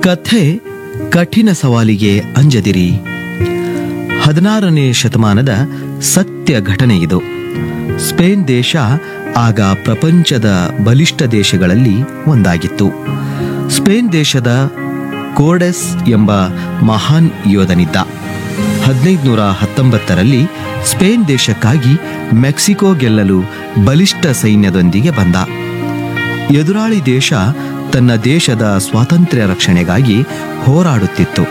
ಕಥೆ ಕಠಿಣ ಸವಾಲಿಗೆ ಅಂಜದಿರಿ ಹದಿನಾರನೇ ಶತಮಾನದ ಸತ್ಯ ಘಟನೆ ಇದು ಸ್ಪೇನ್ ದೇಶ ಆಗ ಪ್ರಪಂಚದ ಬಲಿಷ್ಠ ದೇಶಗಳಲ್ಲಿ ಒಂದಾಗಿತ್ತು ಸ್ಪೇನ್ ದೇಶದ ಕೋರ್ಡೆಸ್ ಎಂಬ ಮಹಾನ್ ಯೋಧನಿದ್ದ ಹದಿನೈದುನೂರ ಹತ್ತೊಂಬತ್ತರಲ್ಲಿ ಸ್ಪೇನ್ ದೇಶಕ್ಕಾಗಿ ಮೆಕ್ಸಿಕೋ ಗೆಲ್ಲಲು ಬಲಿಷ್ಠ ಸೈನ್ಯದೊಂದಿಗೆ ಬಂದ ಎದುರಾಳಿ ದೇಶ ತನ್ನ ದೇಶದ ಸ್ವಾತಂತ್ರ್ಯ ರಕ್ಷಣೆಗಾಗಿ ಹೋರಾಡುತ್ತಿತ್ತು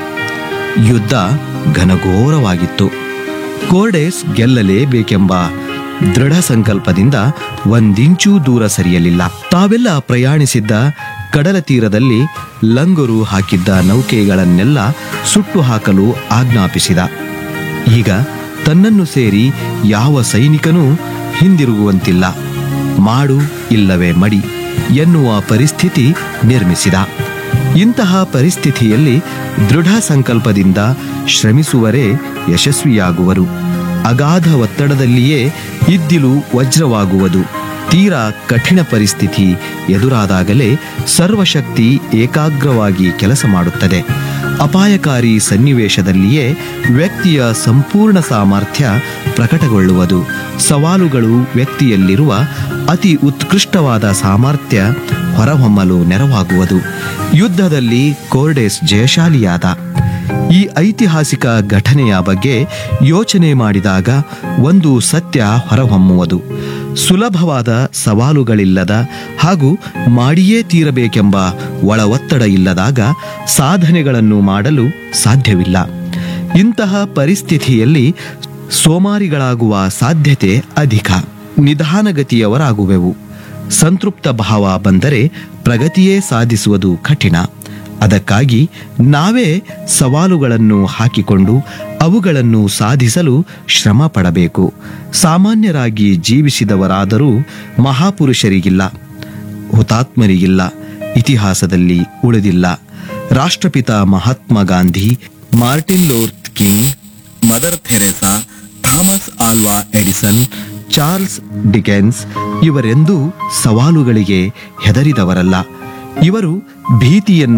ಯುದ್ಧ ಘನಘೋರವಾಗಿತ್ತು ಕೋರ್ಡೆಸ್ ಗೆಲ್ಲಲೇಬೇಕೆಂಬ ದೃಢ ಸಂಕಲ್ಪದಿಂದ ಒಂದಿಂಚೂ ದೂರ ಸರಿಯಲಿಲ್ಲ ತಾವೆಲ್ಲ ಪ್ರಯಾಣಿಸಿದ್ದ ಕಡಲ ತೀರದಲ್ಲಿ ಲಂಗರು ಹಾಕಿದ್ದ ನೌಕೆಗಳನ್ನೆಲ್ಲ ಸುಟ್ಟು ಹಾಕಲು ಆಜ್ಞಾಪಿಸಿದ ಈಗ ತನ್ನನ್ನು ಸೇರಿ ಯಾವ ಸೈನಿಕನೂ ಹಿಂದಿರುಗುವಂತಿಲ್ಲ ಮಾಡು ಇಲ್ಲವೇ ಮಡಿ ಎನ್ನುವ ಪರಿಸ್ಥಿತಿ ನಿರ್ಮಿಸಿದ ಇಂತಹ ಪರಿಸ್ಥಿತಿಯಲ್ಲಿ ದೃಢ ಸಂಕಲ್ಪದಿಂದ ಶ್ರಮಿಸುವರೇ ಯಶಸ್ವಿಯಾಗುವರು ಅಗಾಧ ಒತ್ತಡದಲ್ಲಿಯೇ ಇದ್ದಿಲು ವಜ್ರವಾಗುವುದು ತೀರಾ ಕಠಿಣ ಪರಿಸ್ಥಿತಿ ಎದುರಾದಾಗಲೇ ಸರ್ವಶಕ್ತಿ ಏಕಾಗ್ರವಾಗಿ ಕೆಲಸ ಮಾಡುತ್ತದೆ ಅಪಾಯಕಾರಿ ಸನ್ನಿವೇಶದಲ್ಲಿಯೇ ವ್ಯಕ್ತಿಯ ಸಂಪೂರ್ಣ ಸಾಮರ್ಥ್ಯ ಪ್ರಕಟಗೊಳ್ಳುವುದು ಸವಾಲುಗಳು ವ್ಯಕ್ತಿಯಲ್ಲಿರುವ ಅತಿ ಉತ್ಕೃಷ್ಟವಾದ ಸಾಮರ್ಥ್ಯ ಹೊರಹೊಮ್ಮಲು ನೆರವಾಗುವುದು ಯುದ್ಧದಲ್ಲಿ ಕೋರ್ಡೆಸ್ ಜಯಶಾಲಿಯಾದ ಈ ಐತಿಹಾಸಿಕ ಘಟನೆಯ ಬಗ್ಗೆ ಯೋಚನೆ ಮಾಡಿದಾಗ ಒಂದು ಸತ್ಯ ಹೊರಹೊಮ್ಮುವುದು ಸುಲಭವಾದ ಸವಾಲುಗಳಿಲ್ಲದ ಹಾಗೂ ಮಾಡಿಯೇ ತೀರಬೇಕೆಂಬ ಒಳ ಒತ್ತಡ ಇಲ್ಲದಾಗ ಸಾಧನೆಗಳನ್ನು ಮಾಡಲು ಸಾಧ್ಯವಿಲ್ಲ ಇಂತಹ ಪರಿಸ್ಥಿತಿಯಲ್ಲಿ ಸೋಮಾರಿಗಳಾಗುವ ಸಾಧ್ಯತೆ ಅಧಿಕ ನಿಧಾನಗತಿಯವರಾಗುವೆವು ಸಂತೃಪ್ತ ಭಾವ ಬಂದರೆ ಪ್ರಗತಿಯೇ ಸಾಧಿಸುವುದು ಕಠಿಣ ಅದಕ್ಕಾಗಿ ನಾವೇ ಸವಾಲುಗಳನ್ನು ಹಾಕಿಕೊಂಡು ಅವುಗಳನ್ನು ಸಾಧಿಸಲು ಶ್ರಮ ಪಡಬೇಕು ಸಾಮಾನ್ಯರಾಗಿ ಜೀವಿಸಿದವರಾದರೂ ಮಹಾಪುರುಷರಿಗಿಲ್ಲ ಹುತಾತ್ಮರಿಗಿಲ್ಲ ಇತಿಹಾಸದಲ್ಲಿ ಉಳಿದಿಲ್ಲ ರಾಷ್ಟ್ರಪಿತ Mahatma Gandhi Martin Luther King Mother Teresa Thomas Alva Edison Charles Dickens ಇವರೆಂದೂ ಸವಾಲುಗಳಿಗೆ ಹೆದರಿದವರಲ್ಲ ಇವರು ಭೀತಿಯನ್ನು